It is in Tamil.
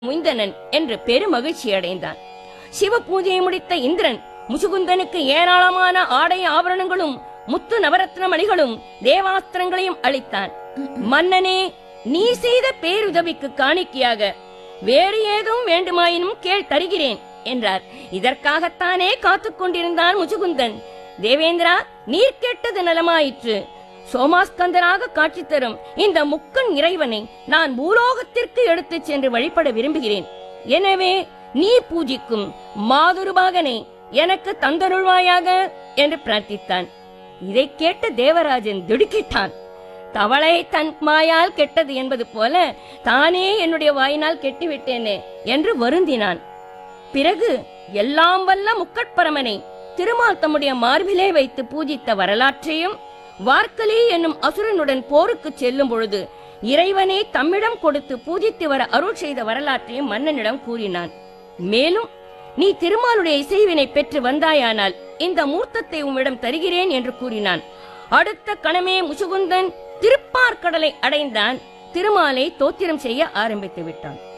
முய்ந்தனன் என்று பெருமகிழ்ச்சி அடைந்தான் சிவ பூஜையை முடித்த இந்திரன் முசுகுந்தனுக்கு ஏராளமான ஆடை ஆபரணங்களும் முத்து நவரத்ன மணிகளும் தேவாஸ்திரங்களையும் அளித்தான் மன்னனே நீ செய்த பேருதவிக்கு காணிக்கையாக வேறு ஏதும் வேண்டுமாயினும் கேள் தருகிறேன் என்றார் இதற்காகத்தானே காத்துக் கொண்டிருந்தான் முசுகுந்தன் தேவேந்திரா நீர் கேட்டது நலமாயிற்று சோமாஸ்கந்தராக காட்சி தரும் இந்த முக்கன் இறைவனை நான் பூலோகத்திற்கு எடுத்துச் சென்று வழிபட விரும்புகிறேன் எனவே நீ பூஜிக்கும் மாதுருபாகனை எனக்கு தந்தருள்வாயாக என்று பிரார்த்தித்தான் இதை கேட்ட தேவராஜன் திடுக்கிட்டான் தவளை தன் வாயால் கெட்டது என்பது போல தானே என்னுடைய வாயினால் கெட்டுவிட்டேனே என்று வருந்தினான் பிறகு எல்லாம் வல்ல முக்கட்பரமனை திருமால் தம்முடைய மார்பிலே வைத்து பூஜித்த வரலாற்றையும் வார்க்கலி என்னும் அசுரனுடன் போருக்கு செல்லும் பொழுது இறைவனை தம்மிடம் கொடுத்து பூஜித்து வர அருள் செய்த வரலாற்றையும் மன்னனிடம் கூறினான் மேலும் நீ திருமாலுடைய இசைவினை பெற்று வந்தாயானால் இந்த மூர்த்தத்தை உம்மிடம் தருகிறேன் என்று கூறினான் அடுத்த கணமே முசுகுந்தன் திருப்பார்கடலை அடைந்தான் திருமாலை தோத்திரம் செய்ய ஆரம்பித்து விட்டான்